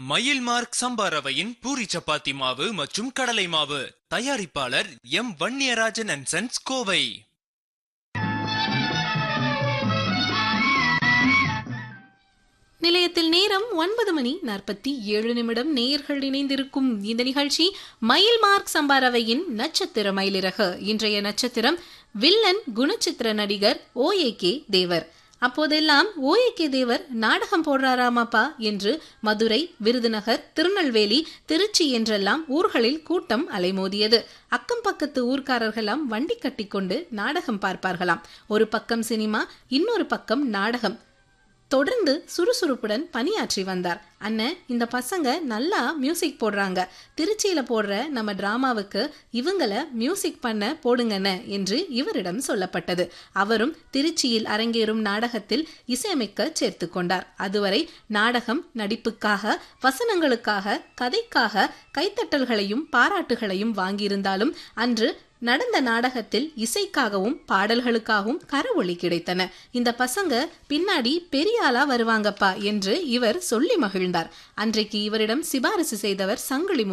மயில் மார்க் சம்பா ரவையின் பூரி சப்பாத்தி மாவு மற்றும் கடலை மாவு தயாரிப்பாளர் M Vanniyarajan and sons Kovai நிலையத்தில் நேரம் ஒன்பது மணி நாற்பத்தி ஏழு நிமிடம் நேயர்கள் இணைந்திருக்கும் இந்த நிகழ்ச்சி மயில் மார்க் சம்பாரவையின் நட்சத்திர மயிலிறகு இன்றைய நட்சத்திரம் வில்லன் குணச்சித்திர நடிகர் ஓ ஏ கே தேவர் அப்போதெல்லாம் ஓ ஏ கே தேவர் நாடகம் போடுறாராமாப்பா என்று மதுரை விருதுநகர் திருநெல்வேலி திருச்சி என்றெல்லாம் ஊர்களில் கூட்டம் அலைமோதியது அக்கம் பக்கத்து ஊர்க்காரர்களாம் வண்டி கட்டிக்கொண்டு நாடகம் பார்ப்பார்களாம் ஒரு பக்கம் சினிமா இன்னொரு பக்கம் நாடகம் தொடர்ந்து சுறுசுறுப்புடன் பணியாற்றி வந்தார் அண்ணன் இந்த பசங்க நல்லா மியூசிக் போடுறாங்க திருச்சியில போடுற நம்ம டிராமாவுக்கு இவங்கள மியூசிக் பண்ண போடுங்கண்ண என்று இவரிடம் சொல்லப்பட்டது அவரும் திருச்சியில் அரங்கேறும் நாடகத்தில் இசையமைக்க சேர்த்து கொண்டார் அதுவரை நாடகம் நடிப்புக்காக வசனங்களுக்காக கதைக்காக கைத்தட்டல்களையும் பாராட்டுகளையும் வாங்கியிருந்தாலும் அன்று நடந்த நாடகத்தில் இசைக்காகவும் பாடல்களுக்காகவும் கரவொளி கிடைத்தன இந்த பசங்க பின்னாடி பெரிய ஆளா வருவாங்கப்பா என்று இவர் சொல்லி மகிழ்ந்தார் அன்றைக்கு இவரிடம் சிபாரிசு செய்தவர் சங்கிலி